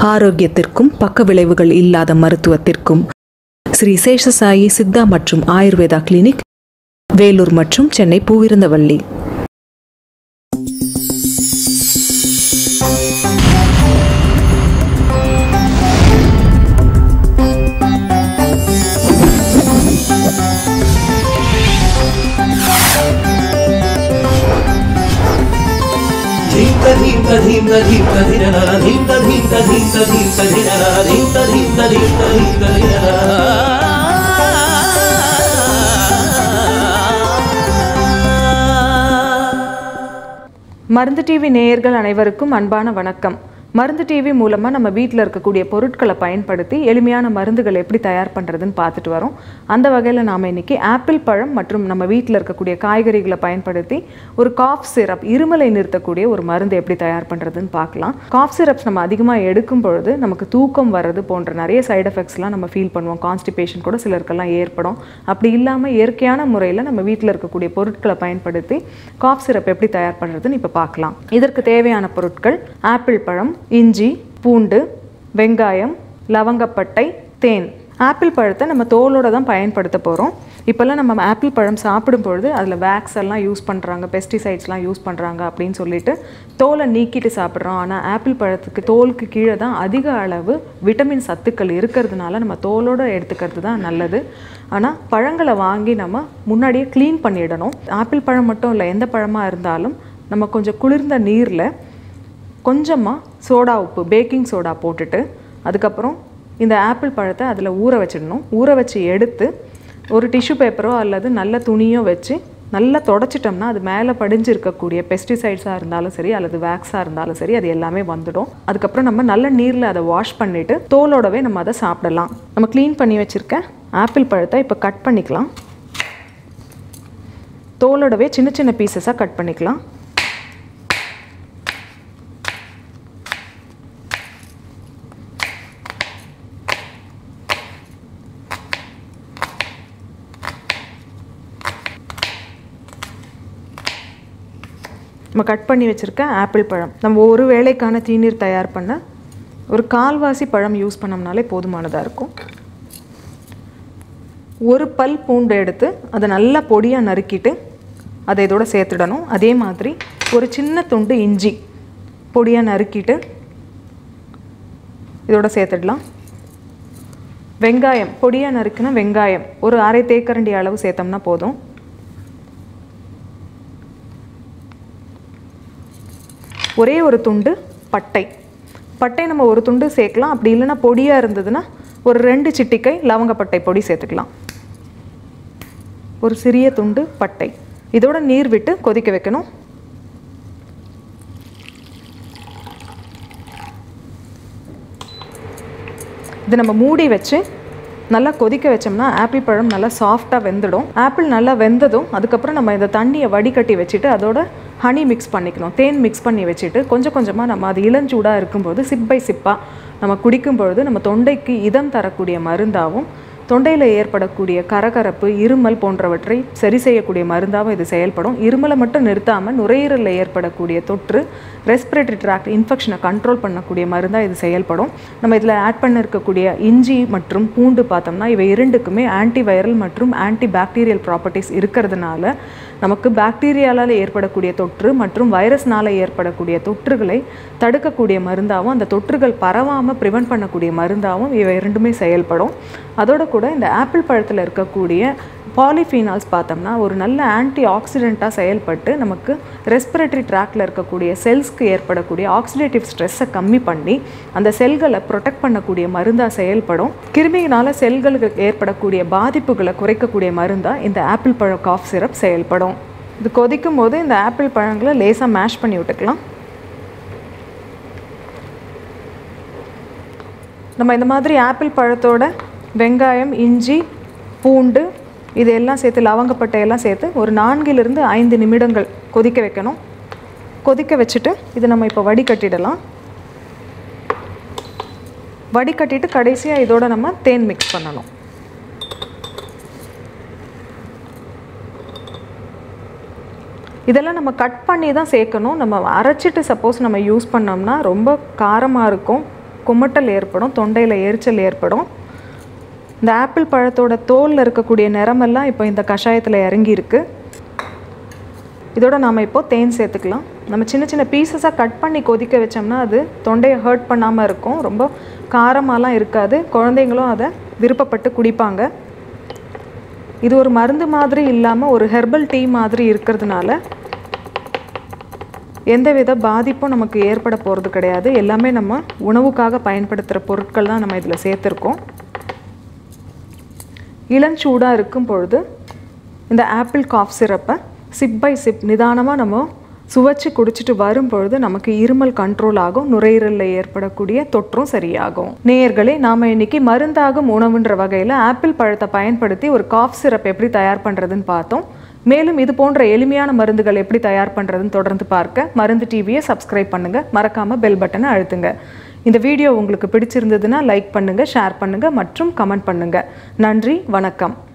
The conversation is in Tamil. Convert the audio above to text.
ஆரோக்கியத்திற்கும் பக்க விளைவுகள் இல்லாத மருத்துவத்திற்கும் ஸ்ரீ சேஷசாயி சித்தா மற்றும் ஆயுர்வேதா கிளினிக் வேலூர் மற்றும் சென்னை பூவிருந்தவள்ளி ಧೀಂತ ಧೀಂತ ಧೀಂತ ಧೀಂತ ಧಿರನ ಧೀಂತ ಧೀಂತ ಧೀಂತ ಧೀಂತ ಧಿರನ ಧೀಂತ ಧೀಂತ ಧೀಂತ ಧೀಂತ ಧಿರನ மருந்து டிவி நேயர்கள் அனைவருக்கும் அன்பான வணக்கம் மருந்து டிவி மூலமாக நம்ம வீட்டில் இருக்கக்கூடிய பொருட்களை பயன்படுத்தி எளிமையான மருந்துகள் எப்படி தயார் பண்ணுறதுன்னு பார்த்துட்டு வரோம் அந்த வகையில் நாம் இன்னைக்கு ஆப்பிள் பழம் மற்றும் நம்ம வீட்டில் இருக்கக்கூடிய காய்கறிகளை பயன்படுத்தி ஒரு காஃப் சிரப் இருமலை நிறுத்தக்கூடிய ஒரு மருந்து எப்படி தயார் பண்ணுறதுன்னு பார்க்கலாம் காஃப் சிரப்ஸ் நம்ம அதிகமாக எடுக்கும் பொழுது நமக்கு தூக்கம் வர்றது போன்ற நிறைய சைடு எஃபெக்ட்ஸ்லாம் நம்ம ஃபீல் பண்ணுவோம் கான்ஸ்டிபேஷன் கூட சிலருக்கெல்லாம் ஏற்படும் அப்படி இல்லாமல் இயற்கையான முறையில் நம்ம வீட்டில் இருக்கக்கூடிய பொருட்களை பயன்படுத்தி காஃப் சிரப் எப்படி தயார் பண்ணுறதுன்னு இப்போ பார்க்கலாம் இதற்கு தேவையான பொருட்கள் ஆப்பிள் பழம் இஞ்சி பூண்டு வெங்காயம் லவங்கப்பட்டை தேன் ஆப்பிள் பழத்தை நம்ம தோலோட தான் பயன்படுத்த போகிறோம் இப்போல்லாம் நம்ம ஆப்பிள் பழம் சாப்பிடும் பொழுது அதில் வேக்ஸ் எல்லாம் யூஸ் பண்ணுறாங்க பெஸ்டிசைட்ஸ்லாம் யூஸ் பண்ணுறாங்க அப்படின்னு சொல்லிட்டு தோலை நீக்கிட்டு சாப்பிட்றோம் ஆனால் ஆப்பிள் பழத்துக்கு தோலுக்கு கீழே தான் அதிக அளவு விட்டமின் சத்துக்கள் இருக்கிறதுனால நம்ம தோலோட எடுத்துக்கிறது தான் நல்லது ஆனால் பழங்களை வாங்கி நம்ம முன்னாடியே க்ளீன் பண்ணிடணும் ஆப்பிள் பழம் மட்டும் இல்லை எந்த பழமாக இருந்தாலும் நம்ம கொஞ்சம் குளிர்ந்த நீரில் கொஞ்சமாக சோடா உப்பு பேக்கிங் சோடா போட்டுட்டு அதுக்கப்புறம் இந்த ஆப்பிள் பழத்தை அதில் ஊற வச்சிடணும் ஊற வச்சு எடுத்து ஒரு டிஷ்யூ பேப்பரோ அல்லது நல்ல துணியோ வச்சு நல்லா தொடச்சிட்டோம்னா அது மேலே படிஞ்சிருக்கக்கூடிய பெஸ்டிசைட்ஸாக இருந்தாலும் சரி அல்லது வேக்ஸாக இருந்தாலும் சரி அது எல்லாமே வந்துடும் அதுக்கப்புறம் நம்ம நல்ல நீரில் அதை வாஷ் பண்ணிவிட்டு தோலோடவே நம்ம அதை சாப்பிடலாம் நம்ம க்ளீன் பண்ணி வச்சுருக்க ஆப்பிள் பழத்தை இப்போ கட் பண்ணிக்கலாம் தோலோடவே சின்ன சின்ன பீசஸாக கட் பண்ணிக்கலாம் நம்ம கட் பண்ணி வச்சுருக்க ஆப்பிள் பழம் நம்ம ஒரு வேளைக்கான தீநீர் தயார் பண்ண ஒரு கால்வாசி பழம் யூஸ் பண்ணோம்னாலே போதுமானதாக இருக்கும் ஒரு பல் பூண்டு எடுத்து அதை நல்லா பொடியாக நறுக்கிட்டு அதை இதோட சேர்த்துடணும் அதே மாதிரி ஒரு சின்ன துண்டு இஞ்சி பொடியாக நறுக்கிட்டு இதோட சேர்த்துடலாம் வெங்காயம் பொடியாக நறுக்குனா வெங்காயம் ஒரு அரை தேக்கரண்டி அளவு சேர்த்தோம்னா போதும் ஒரே ஒரு துண்டு பட்டை பட்டை நம்ம ஒரு துண்டு சேர்க்கலாம் அப்படி இல்லைன்னா பொடியாக இருந்ததுன்னா ஒரு ரெண்டு சிட்டிக்கை லவங்கப்பட்டை பொடி சேர்த்துக்கலாம் ஒரு சிறிய துண்டு பட்டை இதோட நீர் விட்டு கொதிக்க வைக்கணும் இது நம்ம மூடி வச்சு நல்லா கொதிக்க வச்சோம்னா ஆப்பிள் பழம் நல்லா சாஃப்டாக வெந்துடும் ஆப்பிள் நல்லா வெந்ததும் அதுக்கப்புறம் நம்ம இந்த தண்ணியை வடிகட்டி வச்சுட்டு அதோட ஹனி மிக்ஸ் பண்ணிக்கணும் தேன் மிக்ஸ் பண்ணி வச்சுட்டு கொஞ்சம் கொஞ்சமாக நம்ம அது இளஞ்சூடாக இருக்கும்போது சிப் பை சிப்பாக நம்ம குடிக்கும் பொழுது நம்ம தொண்டைக்கு இதம் தரக்கூடிய மருந்தாகவும் தொண்டையில் ஏற்படக்கூடிய கரகரப்பு இருமல் போன்றவற்றை சரி செய்யக்கூடிய மருந்தாகவும் இது செயல்படும் இருமலை மட்டும் நிறுத்தாமல் நுரையீரலில் ஏற்படக்கூடிய தொற்று ரெஸ்பிரேட்டரி ட்ராக்ட் இன்ஃபெக்ஷனை கண்ட்ரோல் பண்ணக்கூடிய மருந்தாக இது செயல்படும் நம்ம இதில் ஆட் பண்ண இருக்கக்கூடிய இஞ்சி மற்றும் பூண்டு பார்த்தோம்னா இவை இரண்டுக்குமே ஆன்டி வைரல் மற்றும் ஆன்டி பாக்டீரியல் ப்ராப்பர்ட்டிஸ் இருக்கிறதுனால நமக்கு பாக்டீரியாலால் ஏற்படக்கூடிய தொற்று மற்றும் வைரஸ்னால் ஏற்படக்கூடிய தொற்றுகளை தடுக்கக்கூடிய மருந்தாகவும் அந்த தொற்றுகள் பரவாமல் ப்ரிவென்ட் பண்ணக்கூடிய மருந்தாகவும் இவை இரண்டுமே செயல்படும் அதோட கூட இந்த ஆப்பிள் பழத்தில் இருக்கக்கூடிய பாலிஃபீனால்ஸ் பார்த்தோம்னா ஒரு நல்ல ஆன்டி ஆக்சிடெண்ட்டாக செயல்பட்டு நமக்கு ரெஸ்பிரேட்டரி ட்ராக்டில் இருக்கக்கூடிய செல்ஸ்க்கு ஏற்படக்கூடிய ஆக்சிடேட்டிவ் ஸ்ட்ரெஸ்ஸை கம்மி பண்ணி அந்த செல்களை ப்ரொடெக்ட் பண்ணக்கூடிய மருந்தாக செயல்படும் கிருமியினால் செல்களுக்கு ஏற்படக்கூடிய பாதிப்புகளை குறைக்கக்கூடிய மருந்தாக இந்த ஆப்பிள் பழ காஃப் சிரப் செயல்படும் இது கொதிக்கும் போது இந்த ஆப்பிள் பழங்களை லேசாக மேஷ் பண்ணி விட்டுக்கலாம் நம்ம இந்த மாதிரி ஆப்பிள் பழத்தோட வெங்காயம் இஞ்சி பூண்டு இதெல்லாம் சேர்த்து லவங்கப்பட்டையெல்லாம் சேர்த்து ஒரு நான்கிலிருந்து ஐந்து நிமிடங்கள் கொதிக்க வைக்கணும் கொதிக்க வச்சுட்டு இதை நம்ம இப்போ வடிகட்டிடலாம் வடிகட்டிட்டு கடைசியாக இதோட நம்ம தேன் மிக்ஸ் பண்ணணும் இதெல்லாம் நம்ம கட் பண்ணி தான் சேர்க்கணும் நம்ம அரைச்சிட்டு சப்போஸ் நம்ம யூஸ் பண்ணோம்னா ரொம்ப காரமாக இருக்கும் குமட்டல் ஏற்படும் தொண்டையில் எரிச்சல் ஏற்படும் இந்த ஆப்பிள் பழத்தோட தோலில் இருக்கக்கூடிய நிறமெல்லாம் இப்போ இந்த கஷாயத்தில் இறங்கியிருக்கு இதோட நாம் இப்போ தேன் சேர்த்துக்கலாம் நம்ம சின்ன சின்ன பீசஸாக கட் பண்ணி கொதிக்க வச்சோம்னா அது தொண்டையை ஹர்ட் பண்ணாமல் இருக்கும் ரொம்ப காரமாலாம் இருக்காது குழந்தைங்களும் அதை விருப்பப்பட்டு குடிப்பாங்க இது ஒரு மருந்து மாதிரி இல்லாமல் ஒரு ஹெர்பல் டீ மாதிரி இருக்கிறதுனால எந்தவித பாதிப்பும் நமக்கு ஏற்பட போகிறது கிடையாது எல்லாமே நம்ம உணவுக்காக பயன்படுத்துகிற பொருட்கள் தான் நம்ம இதில் சேர்த்துருக்கோம் இளஞ்சூடாக இருக்கும் பொழுது இந்த ஆப்பிள் காஃப் சிரப்பை சிப் பை சிப் நிதானமாக நம்ம சுவைச்சு குடிச்சிட்டு வரும் பொழுது நமக்கு இருமல் கண்ட்ரோல் ஆகும் நுரையீரலில் ஏற்படக்கூடிய தொற்றும் சரியாகும் நேயர்களே நாம் இன்னைக்கு மருந்தாகும் உணவுன்ற வகையில் ஆப்பிள் பழத்தை பயன்படுத்தி ஒரு காஃப் சிரப் எப்படி தயார் பண்ணுறதுன்னு பார்த்தோம் மேலும் இது போன்ற எளிமையான மருந்துகள் எப்படி தயார் பண்ணுறதுன்னு தொடர்ந்து பார்க்க மருந்து டிவியை சப்ஸ்கிரைப் பண்ணுங்கள் மறக்காமல் பெல் பட்டனை அழுத்துங்க இந்த வீடியோ உங்களுக்கு பிடிச்சிருந்ததுன்னா லைக் பண்ணுங்கள் ஷேர் பண்ணுங்கள் மற்றும் கமெண்ட் பண்ணுங்கள் நன்றி வணக்கம்